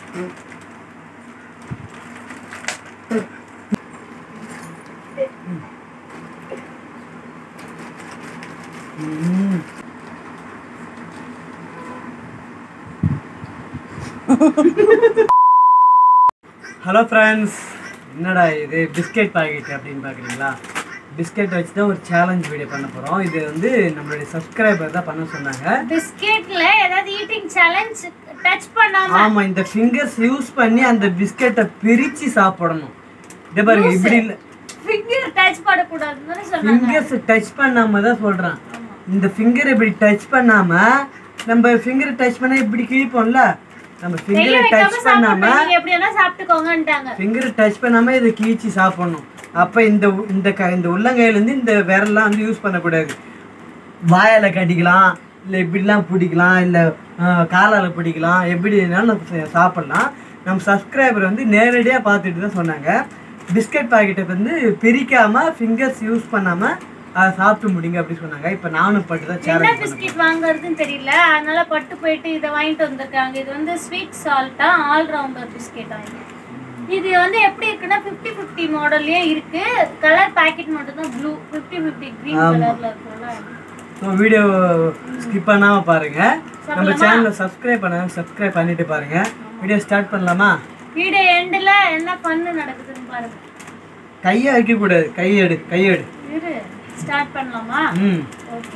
Hello friends என்னடா இது biscuit packet அப்படின்னு பார்க்குறீங்களா பிஸ்கெட் வச்சு தான் ஒரு சேலஞ்ச் வீடியோ பண்ண போகிறோம் இது வந்து நம்மளுடைய சப்ஸ்கிரைபர் தான் பண்ண சொன்னாங்க பிஸ்கெட்ல ஏதாவது ஈட்டிங் சேலஞ்ச் டச் பண்ணாம ஆமாம் இந்த ஃபிங்கர்ஸ் யூஸ் பண்ணி அந்த பிஸ்கெட்டை பிரித்து சாப்பிடணும் இதை பாருங்க இப்படி இல்லை ஃபிங்கர் டச் பண்ணக்கூடாதுன்னு சொன்னாங்க ஃபிங்கர்ஸ் டச் பண்ணாம தான் சொல்கிறேன் இந்த ஃபிங்கர் இப்படி டச் பண்ணாம நம்ம ஃபிங்கரை டச் பண்ணா இப்படி கிழிப்போம்ல நம்ம கையில ஃபிங்கரை வைக்காம டச் பண்ணாம சாப்பிடணும் நீங்க எப்படி வேணா சாப்பிட்டுக்கோங்கன்ட்டாங்க ஃபிங்கரை டச் பண்ணாம இதை கீழ்ச்சி சாப்பிடணும் அப்போ இந்த உ- இந்த க இந்த உள்ளங்கையிலேருந்து இந்த விரல்லாம் வந்து யூஸ் பண்ணக்கூடாது வாயால் கடிக்கலாம் இல்லை இப்படிலாம் பிடிக்கலாம் இல்லை காலால் பிடிக்கலாம் எப்படி வேணாலும் நம்ம சா- சாப்பிடலாம் நம்ம சப்ஸ்கிரைபர் வந்து நேரடியாக பார்த்துட்டு தான் சொன்னாங்க பிஸ்கட் பாக்கெட்டை வந்து பிரிக்காமல் ஃபிங்கர்ஸ் யூஸ் பண்ணாமல் அதை சாப்பிட்டு முடிங்க அப்படி சொன்னாங்க இப்போ நானும் பட்டு தான் என்ன சேலஞ்ச் பண்ணேன் பிஸ்கெட் வாங்குறதுன்னு தெரியல அதனால பட்டு போயிட்டு இதை வாங்கிட்டு வந்திருக்காங்க இது வந்து ஸ்வீட் சால்ட்டா ஆல் ரவுண்டர் பிஸ்கெட் ஆகும் இது வந்து எப்படி இருக்குன்னா ஃபிஃப்டி ஃபிஃப்டி மாடல்லயே இருக்கு கலர் பாக்கெட் மட்டும் தான் ப்ளூ ஃபிஃப்டி ஃபிஃப்டி க்ரீன் கலர்ல இருக்கும்ல ஸோ வீடியோ ஸ்கிப் பண்ணாமல் பாருங்கள் நம்ம சேனலை சப்ஸ்கிரைப் பண்ணாங்க சப்ஸ்கிரைப் பண்ணிட்டு பாருங்கள் வீடியோ ஸ்டார்ட் பண்ணலாமா வீடியோ எண்டில் என்ன பண்ணு நடக்குதுன்னு பாருங்க கையை வைக்கக்கூடாது கையெடு கையெடு இரு ஸ்டார்ட் பண்ணலாமா ம் ஓகே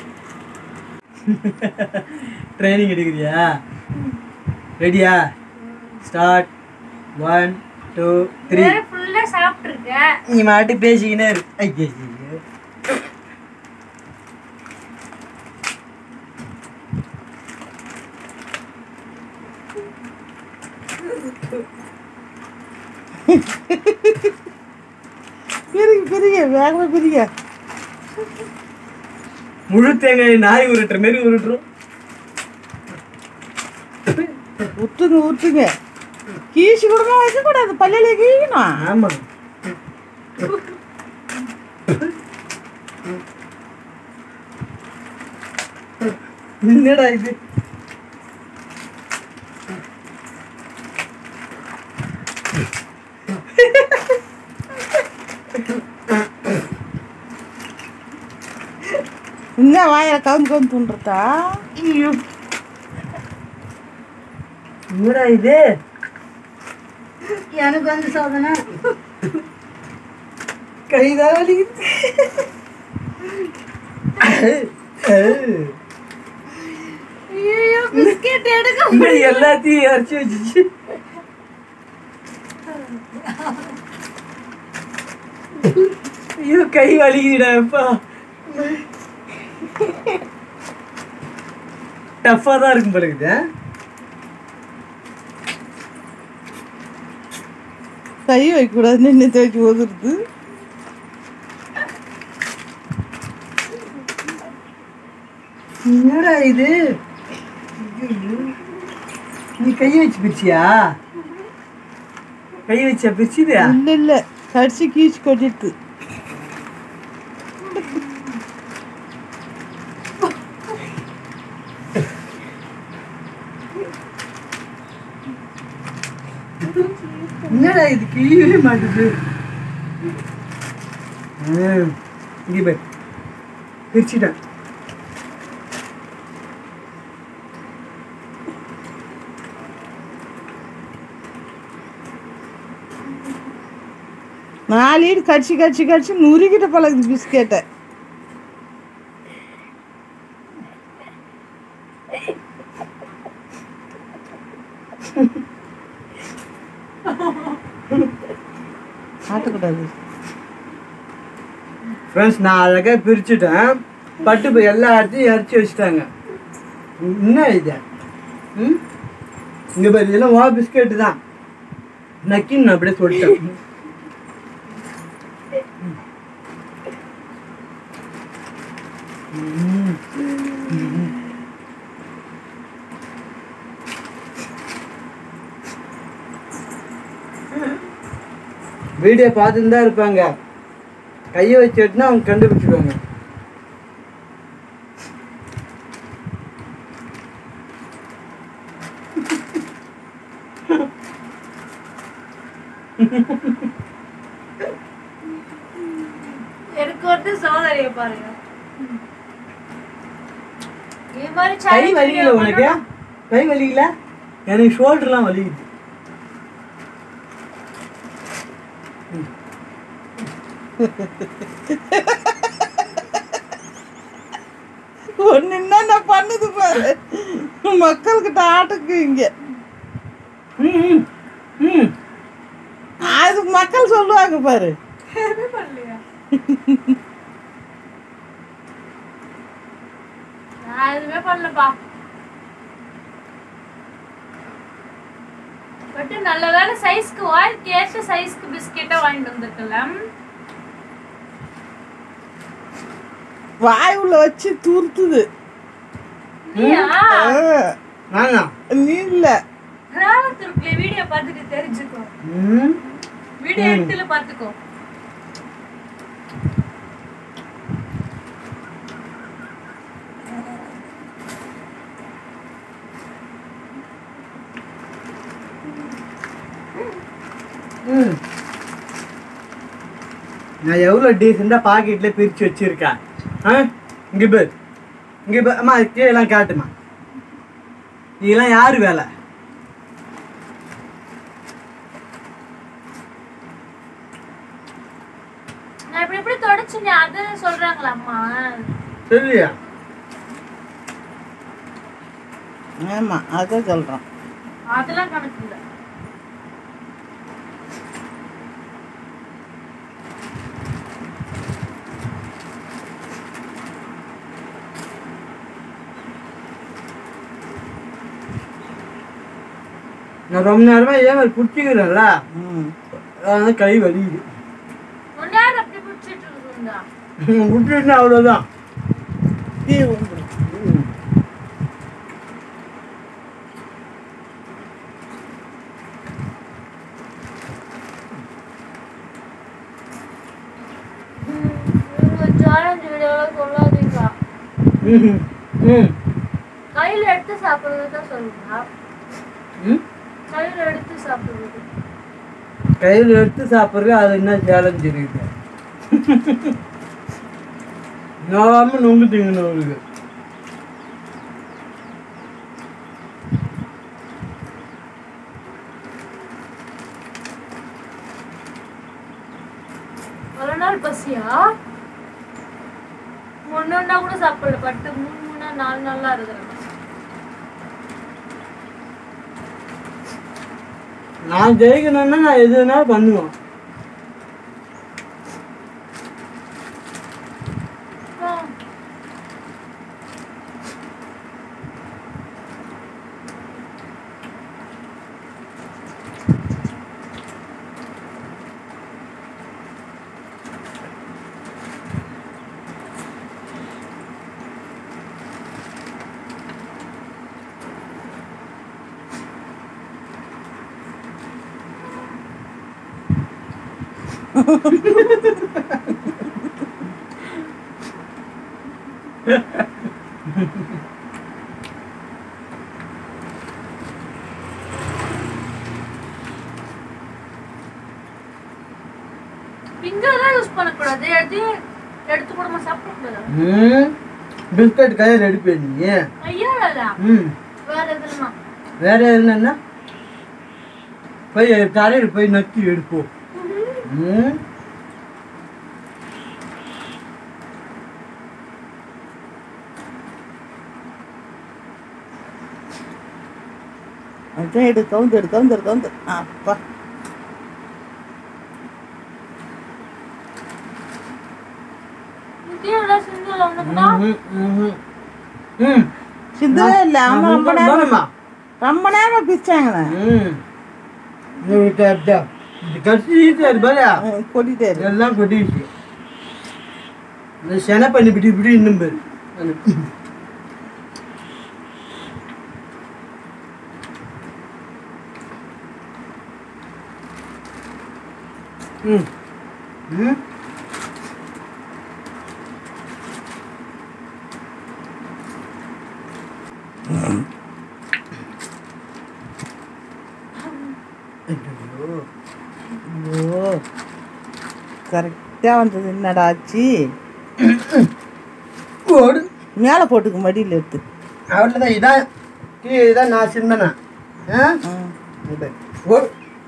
ட்ரைனிங் எடுக்கிறியா ரெடியா ஸ்டார்ட் ஒன் டூ த்ரீ வேற ஃபுல்லா சாப்பிட்டுருக்க நீ மாட்டி பேசிக்கினே இரு ஐயோ பிரிங்க பிரிங்க வேகமா பிரிங்க முழு தேங்காய் நாய் உருட்டுற மாரி உருட்டுறோம் உத்துங்க உத்துங்க கீசி கூடமா வைக்கக்கூடாது பல்லில கீழணும் ஆமா என்னடா இது இந்த வாயில கவுந்து கவுந்து துண்டுறதா என்னடா இது எனக்கு வந்து சோதனை கைதான் வலிக்குது ஐயோ பிஸ்கெட் எடுக்க இந்த எல்லாத்தையும் இறச்சி வச்சுச்சு ஐயோ கை வலிக்குதுடா அப்பா டஃப்பாக தான் இருக்கும் போல கை வைக்கக்கூடாது நின்று துவைக்கி ஒதுருது என்னடா இது ஐயையோ. நீ கை வச்சு பிரிச்சியா கை வச்சா பிரிச்சுதா இல்லை இல்லை கடிச்சு கீச்சு கொட்டிடுது என்னடா இது கிழியவே மாட்டுது ம், இங்க பாரு பிரிச்சுட்டேன் நாலு ஈடு கடிச்சு கடிச்சு கடிச்சு நுறுக்கிட்ட பழகுது பிஸ்கெட்டை ஆட்டக்கூடாது ஃப்ரெண்ட்ஸ் நான் அழகாக பிரிச்சுட்டேன் பட்டு போய் எல்லா இடத்தையும் இறச்சி வச்சுட்டாங்க என்ன இது ம் இங்கே பாரு இதெல்லாம் வா பிஸ்கெட்டு தான் நக்கின்னு நான் அப்படியே சொல்லிட்டேன் ம். வீடியோ பார்த்துட்டு தான் இருப்பாங்க கையை வச்சு எடுத்துனா அவங்க கண்டுபிடிச்சிடுவாங்க எனக்கு வந்து சோதனையை பாருங்க இது மாதிரி கை challenge வலிக்கல video உனக்கு கை வலிக்கல எனக்கு ஷோல்டர்லாம் வலிக்குது ஒன்று என்னென்ன பண்ணுது பாரு மக்கள்கிட்ட ஆட்டுக்கு இங்க ம் ம், ம் அது மக்கள் சொல்லுவாங்க பாரு எதுவுமே பண்ணலையா? நான் எதுவுமே பண்ணலப்பா பட் நல்ல வேலை சைஸ்க்கு வாழ்க்கை ஏற்ற சைஸ்க்கு பிஸ்கெட்டா வாங்கிட்டு வந்திருக்கலாம் வாய் உள்ள வச்சு தூர்த்துது இல்லையா ஆ, நானா நீ இல்ல கிராமத்திற்குள்ள வீடியோ பார்த்துட்டு தெரிஞ்சுக்கோ ம் வீடியோ எடுத்துல பார்த்துக்கோ ம் நான் எவ்வளோ டீசெண்டாக பாக்கெட்டில் பிரித்து வச்சிருக்கேன் ஆ இங்கே பேர் இங்கே பேர் அம்மா கீழெல்லாம் காட்டுமா இதெல்லாம் யார் வேலை நான் இப்படி இப்படி தொடச்சுனே அது சொல்றாங்களா அம்மா சரியா ஆமா அதான் சொல்றோம் அதெல்லாம் கணக்கு இல்லை நான் ரொம்ப நேரமாக இதே மாதிரி பிடிச்சிக்கிறேன்ல ம் அதனால கை வலிக்குது கொஞ்ச நேரம் அப்படி பிடிச்சிட்டு இருக்குங்க விட்டுட்டுனா அவ்வளோதான் தீ வந்துடும் இவங்க சேலஞ்ச் வீடியோலாம் சொல்லாதீங்க ம் ம் கையில எடுத்து சாப்பிடுறது தான் சொல்லுங்க ம் கையில எடுத்து சாப்பிடுறது கையில் எடுத்து சாப்பிட்றது அது என்ன சேலஞ்ச் இருக்குது நாம நொங்கு திங்கணும் அவருக்கு ஒரு நாள் பசியா ஒன்னொன்னா கூட சாப்பிடல பட்டு மூணு மூணா நாலு நாளா இருக்கிறேன் நான் ஜெயிக்கணும்னா நான் எது வேணாலும் பண்ணுவேன் ஃபிங்கர்லாம் யூஸ் பண்ணக்கூடாது எடுத்து எடுத்து கூடமா சாப்பிடக்கூடாது ம் பிஸ்கட் கையில் எடுப்பேன் நீ ஐயோ இல்ல ம் வேற எதுனா வேற என்னன்னா போய் கரையில் போய் நக்கி எடுப்போம் ம் அதான் எடு கவுந்து எடு கவுந்து எடு கவுந்து அப்பா கீழே செஞ்சல உனக்குனா ம், ம், ம். ம் சிந்தவே இல்லை அவன் ரொம்ப நேரம் தானம்மா? ரொம்ப நேரம் பிச்சாங்களே ம் இது கரெக்டா. இது கடிச்சு ஈஸியாக பாரு கொட்டிட்டே இரு எல்லாம் கொட்டிடுச்சு இந்த செனை பண்ணி இப்படி இப்படி இன்னும் பேர் ம் ம் ஐயோ. ஓ கரெக்டாக வந்தது என்னடா ஆச்சு ஓடு மேலே போட்டுக்கு மடியில் எடுத்து அவ்வளோதான் இதான் கீழே இதான் நான் சிந்தனை ஆ ம். இது. ஓடு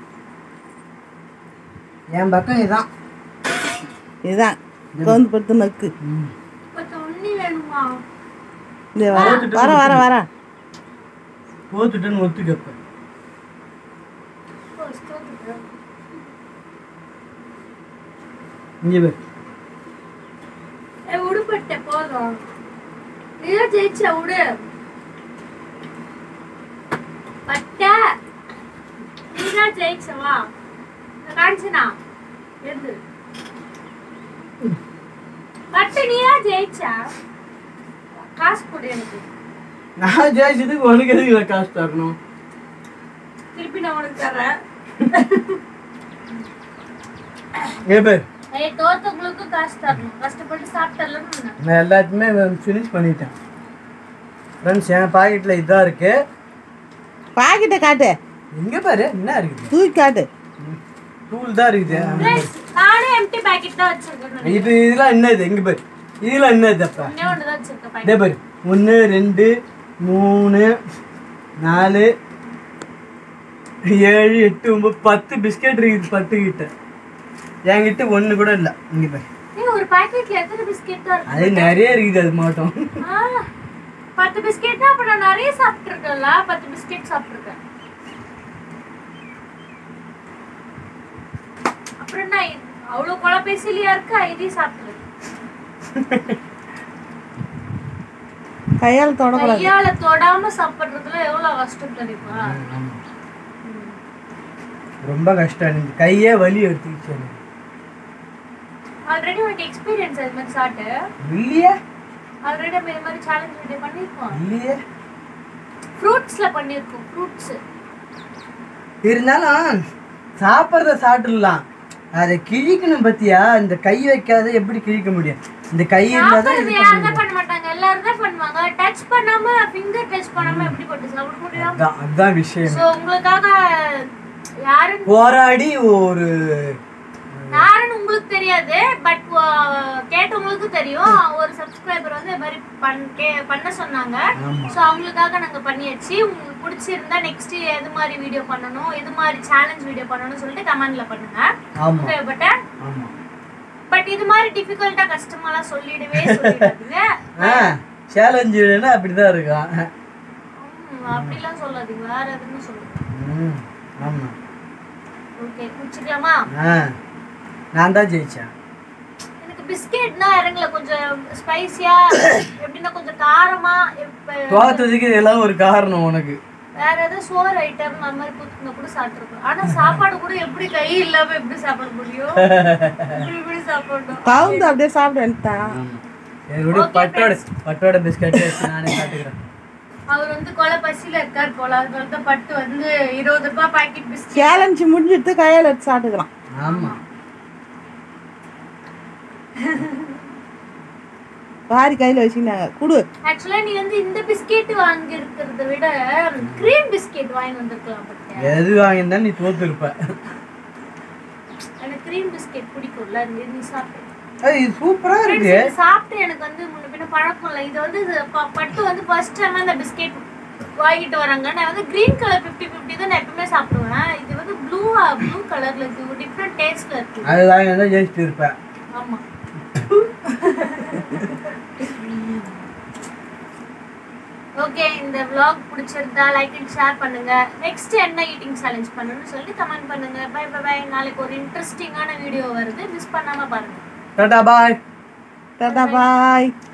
என் பக்கம் இதான் இதுதான் கவுந்து படுத்து நக்கு கொஞ்சம் உண்ணி வேணுமா இந்த வர வர வர வர போத்துட்டுன்னு ஒத்துக்கப்ப ஓ, ஸ்தோத்திரம். இங்கே போய் ஏய், உடுப்பட்ட போதும் நீதான் ஜெயிச்ச விடு பட்ட நீதான் ஜெயிச்சவா காஞ்சனா எது பட்ட நீதான் ஜெயிச்சா காசு கொடு எனக்கு நான் ஜெயிச்சதுக்கு உனக்கு எதுக்கு இவ்வளவு காசு தரணும் திருப்பி நான் உனக்கு தரேன் இங்கே போய் ஏய் தோத்தவங்களுக்கு காசு தரணும் கஷ்டப்பட்டு சாப்பிட்டலன்னு நான் எல்லாத்தையுமே ஃபினிஷ் பண்ணிட்டேன் ஃப்ரெண்ட்ஸ் என் பாக்கெட்டில் இதாக இருக்கு பாக்கிட்ட காட்டு எங்கே பாரு என்ன இருக்குது தூக்கி காட்டு டூல் தான் இருக்குது Friends, நானே எம்டி பாக்கெட் தான் வச்சிருக்கேன் இது இதெல்லாம் என்னது எங்கே பாரு இதெல்லாம் என்னது அப்போ ஒன்னே ஒன்று தான் வச்சிருக்கேன் இதே பாக்கெட் பாரு ஒன்று ரெண்டு மூணு நாலு ஏழு எட்டு ஒம்பது பத்து பிஸ்கெட் இருக்குது பத்து கிட்ட என்கிட்ட ஒன்று கூட இல்லை இங்கே பாரு ஏய் ஒரு பாக்கெட்ல எத்தனை பிஸ்கெட் தான் இருக்கு அது நிறைய இருக்குது அது மட்டும் ஆ, பத்து பிஸ்கெட்னா அப்ப நான் நிறைய சாப்பிட்டுருக்கேன்ல பத்து பிஸ்கெட் சாப்பிட்டுருக்கேன் அப்புறம் என்ன அவ்வளவு கொலபேசிலியா இருக்கு இதையும் சாப்பிட்டுருக்கேன் கையால் தொடக்கூடாது கையால தொடாம சாப்பிடுறதுல எவ்வளவு கஷ்டம் தெரியுமா ரொம்ப கஷ்டம் எனக்கு கையே வலி எடுத்துக்கிச்சு எனக்கு ஆல்ரெடி உனக்கு எக்ஸ்பீரியன்ஸ் அது மாதிரி சாப்பிட்டு இல்லையே ஆல்ரெடி நம்ம இது மாதிரி சேலஞ்ச் வீடியோ பண்ணியிருக்கோம் இல்லையே ஃப்ரூட்ஸ்ல பண்ணியிருக்கோம் ஃப்ரூட்ஸ் இருந்தாலும் சாப்பிட்றத சாப்பிட்டுடலாம் அதை கிழிக்கணும் பத்தியா இந்த கை வைக்காத எப்படி கிழிக்க முடியும் இந்த கை இருந்தால் தான் இது சாப்பிடுறது பண்ண யாரும் தான் முடியும் பண்ண மாட்டாங்க எல்லாரும் தான் பண்ணுவாங்க டச் பண்ணாம ஃபிங்கர் டச் பண்ணாம எப்படி போட்டு சாப்பிட முடியும் அதான் அதான் விஷயம் சோ உங்களுக்காக யாருன்னு போராடி ஒரு யாருன்னு உங்களுக்கு தெரியாது பட் கேட்டவங்களுக்கு தெரியும் ஒரு சப்ஸ்கிரைபர் வந்து இது மாதிரி பண் கே பண்ண சொன்னாங்க ஆமா ஸோ அவங்களுக்காக நாங்க பண்ணியாச்சு உங்களுக்கு பிடிச்சிருந்தா நெக்ஸ்ட் எது மாதிரி வீடியோ பண்ணணும் எது மாதிரி சேலஞ்ச் வீடியோ பண்ணணும்னு சொல்லிட்டு கமெண்ட்ல பண்ணுங்க ஆமா தேவைப்பட்ட ஆமா பட் இது மாதிரி டிஃபிகல்ட்டா கஷ்டமாலாம் சொல்லிடவே சொல்லிடாதீங்க ஆ சேலஞ்சுன்னா அப்படிதான் இருக்கான் ம், அப்படிலாம் சொல்லாதீங்க வேற எதுவும் சொல்லுங்க ம் ஆமா ஓகே குடிச்சுக்கலாமா ஆ நான் தான் ஜெயிச்சேன் எனக்கு பிஸ்கெட்னா இறங்கல கொஞ்சம் ஸ்பைசியா எப்படின்னா கொஞ்சம் காரமா இப்ப தோத்ததுக்கு இதெல்லாம் ஒரு காரணம் உனக்கு வேற ஏதாவது சோறு ஐட்டம் அந்த மாதிரி குத்துனா கூட சாப்பிட்டுருக்கோம் ஆனா சாப்பாடு கூட எப்படி கை இல்லாம எப்படி சாப்பிட முடியும் இப்படி இப்படி சாப்பிடணும் கவுந்து அப்படியே சாப்பிட வேண்டியதான் என்னோட பட்டோட பட்டோட பிஸ்கட் நானே சாப்பிட்டுக்கிறேன் அவர் வந்து கொலை பசியில இருக்கார் போல அதனால தான் பட்டு வந்து இருபது ரூபாய் பாக்கெட் பிஸ்கெட் சேலஞ்சு முடிஞ்சிட்டு கையால் எடுத்து சாப்பிட்டுக்கலாம் ஆமா வாரி கையில் வச்சுக்கினாங்க குடு ஆக்சுவலா நீ வந்து இந்த பிஸ்கெட் வாங்கி இருக்கிறத விட கிரீம் பிஸ்கெட் வாங்கி வந்திருக்கலாம் பட்டு எது வாங்கியிருந்தா நீ தோத்துருப்ப எனக்கு கிரீம் பிஸ்கெட் பிடிக்கும்ல இது நீ சாப்பிட்டு அது இது சூப்பரா Friends, இருக்கு இது சாப்பிட்டு எனக்கு வந்து முன்ன பின்ன பழக்கம் இல்லை இது வந்து இது ப- பட்டு வந்து ஃபர்ஸ்ட் டைம் அந்த பிஸ்கெட் வாங்கிட்டு வராங்க நான் வந்து கிரீன் கலர் ஃபிஃப்டி ஃபிஃப்டி தான் நான் எப்பவுமே சாப்பிடுவேன் இது வந்து ப்ளூ ப்ளூ கலர்ல இருக்கு ஒரு டிஃப்ரெண்ட் டேஸ்ட்ல இருக்கு அது வாங்கியிருந்தா ஜெயிச்சுட்டு இருப்பேன் ஆமா ஓகே இந்த vlog பிடிச்சிருந்தா லைக் அண்ட் ஷேர் பண்ணுங்க நெக்ஸ்ட் என்ன ஈட்டிங் சேலஞ்ச் பண்ணணும்னு சொல்லிட்டு கமெண்ட் பண்ணுங்க பை பை பை நாளைக்கு ஒரு இன்ட்ரெஸ்டிங்கான வீடியோ வருது மிஸ் பண்ணாம பாருங்க டாடா பாய் டாடா பாய்